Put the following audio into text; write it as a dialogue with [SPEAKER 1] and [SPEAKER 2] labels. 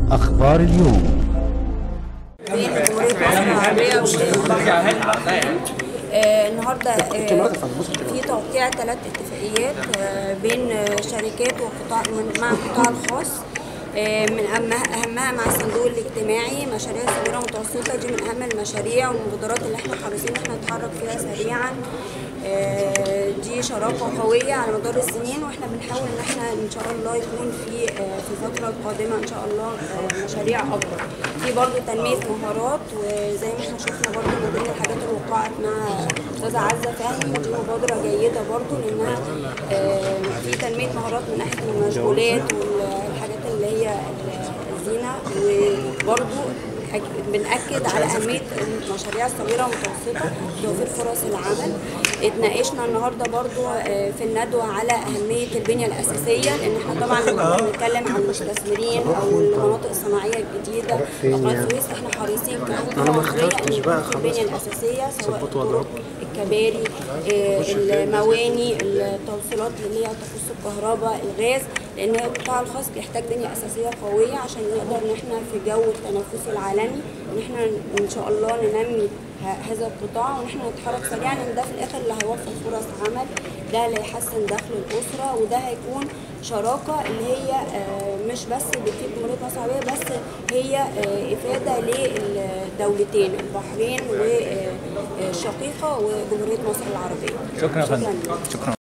[SPEAKER 1] أخبار اليوم
[SPEAKER 2] بين جمهورية مصر العربية والبحرين آه، النهارده آه، في توقيع ثلاث اتفاقيات آه، بين آه، شركات وقطاع من- مع القطاع الخاص آه، من أهمها أهمها مع الصندوق الاجتماعي مشاريع صغيرة متوسطة دي من أهم المشاريع والمبادرات اللي احنا حريصين ان احنا نتحرك فيها سريعا آه، دي شراكة قوية على مدار السنين واحنا بنحاول ان احنا ان شاء الله يكون في آه، في الفترة القادمة ان شاء الله آه، مشاريع اكبر في برضو تنمية مهارات وزي ما احنا شفنا برضو من ضمن الحاجات اللي وقعت مع استاذة عزة فهمي ودي مبادرة جيدة برضو لانها آه، في تنمية مهارات من ناحية المشغولات والحاجات اللي هي الزينة وبرضو أك- بنأكد على أهمية المشاريع الصغيرة والمتوسطة توفير فرص العمل اتناقشنا النهارده برضو آه، في الندوة على أهمية البنية الأساسية لأن احنا طبعا لما كنا بنتكلم عن المستثمرين أو المناطق الصناعية الجديدة في قناة السويس احنا حريصين كحكومة مصرية إن يكون في البنية الأساسية سواء الطرق الكباري آه، المواني التوصيلات اللي هي تخص الكهرباء الغاز لان القطاع الخاص بيحتاج بنيه اساسيه قويه عشان نقدر ان احنا في جو التنافس العالمي ان احنا ان شاء الله ننمي ه- هذا القطاع وان احنا نتحرك سريعا لان ده في الاخر اللي هيوفر فرص عمل ده اللي هيحسن دخل الاسره وده هيكون شراكه اللي هي آه، مش بس بتفيد جمهوريه مصر العربيه بس هي آه، افاده للدولتين البحرين والشقيقه وجمهوريه مصر العربيه
[SPEAKER 3] شكرا يا فندم
[SPEAKER 2] لك.
[SPEAKER 3] شكرا